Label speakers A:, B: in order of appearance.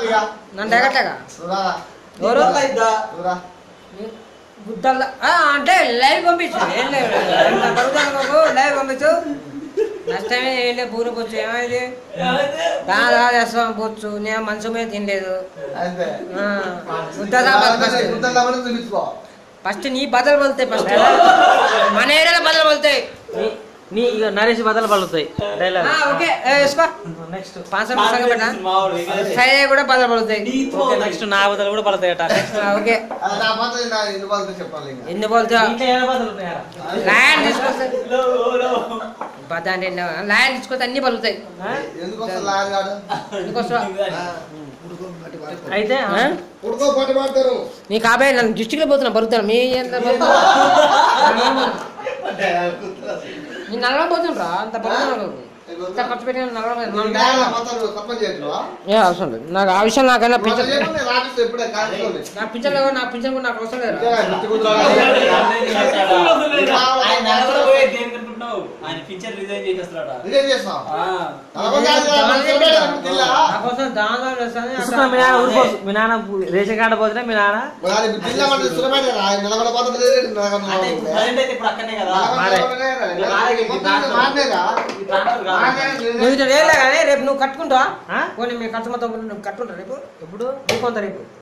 A: ఇక.
B: నన్ను దిగట్లేగా
A: చూరా,
B: ఎవరు
A: చూరా.
B: గుద్దల్లా ఆ, అంటే లైవ్ పంపించు ఏం లేదు ఎంత బరువుదాను బాబు లైవ్ పంపించు నష్టమే ఏం లేదు పూరి పొచ్చు ఏమైంది దాదా చేస్తాం పొచ్చు నేను మనసు మీద తినలేదు
A: అంతే.
B: ఆ, గుద్దదా ఫస్ట్
A: గుద్దలామని చూపించుకో.
B: ఫస్ట్ నీ బదలు పలుతాయి ఫస్ట్ మన ఏరియాలో బదలు పలుతాయి
C: నీ- నీ ఇక నరేష్ బదలు పలుతాయి డైలాగ్
B: ఆ, ఓకే ఏ, వేసుకో
C: నెక్స్ట్
B: పాంచం సంగ పెట్టా సైడ్ కూడా బదలు పలుతాయి
C: ఓకే నెక్స్ట్ నా బదలు కూడా పడతాయట
B: ఆ, ఓకే
A: అది నా పాత్ర నా ఎన్ని వాళ్ళతో చెప్పాలి ఇంకా.
B: ఎన్ని పోలుతా
C: ఇంకా ఏడు బదలు ఉన్నాయా
B: ల్యాండ్ తీసుకొస్తే బద్ద అంటే ల్యాండ్ తీసుకొస్తే అన్ని పలుతాయి
A: ఎందుకు వస్తారు లాయర్ గాడు?
B: ఎందుకోసం
C: అయితే ఆ,
B: ఆ?
A: ఉడుకో పాటు పాడతారు
B: నీ కాబోయే నన్ను డిస్టిక్లో పోతున్నా బరుతాను మీ ఎంత బరువుతా? నీ నల్ల పోతుండ్రా అంత బరువు ఇంత ఖర్చు పెట్టి నల్ల
A: మొత్తం తప్పని చేయట్లేవా?
B: ఏ అవసరం లేదు నాకు ఆ విషయం నాకైనా
A: మొత్తం
B: పింఛన్
A: చేయమని నేను రాపిస్తా ఇప్పుడే కాల్చుకోండి.
B: నా పింఛన్ లేవు నా పింఛన్ కూడా నాకు అవసరం లేదు
A: అంతేగా, ఇంటి ముందు రావాలి.
D: ఆయన నడవడం పోయి దేనికి అనుకుంటున్నావు? ఆయన పింఛన్ రిజైన్ చేసేస్తాడట.
A: ఇదేం చేస్తావు?
D: ఆ.
A: నలభై కాదు కదా, మన చెప్పాడు కదా, తెల్లా?
B: నా కోసం దానం చేస్తాను
C: తీసుకున్న మీ నాన్న ఊరుకో మీ నాన్న రేషన్ కార్డు పోతున్నా మీ నాన్న
A: మరి అది జిల్లా మన సులభమేనా? ఆయన నిలబడ పోతుంది లేదు, నిలబడ
D: అంటే ఇప్పుడు
A: పోతుంది.
D: ప్రజెంట్ అయితే ఇప్పుడు అక్కడనే కదా
A: నిలబడ పోతుందేరా? మొత్తం మారినేరా?
D: ఈ ట్రాన్స్ఫర్ కాదు.
A: మారినే-
B: నువ్వు ఇట్లా చేయలే కానీ రేపు నువ్వు కట్టుకుంటావా
C: ఆ?
B: పోనీ మీ ఖర్చు మొత్తం నువ్వు కట్టుకుంటా రేపు
C: ఎప్పుడు
B: నీకు కొంత రేపు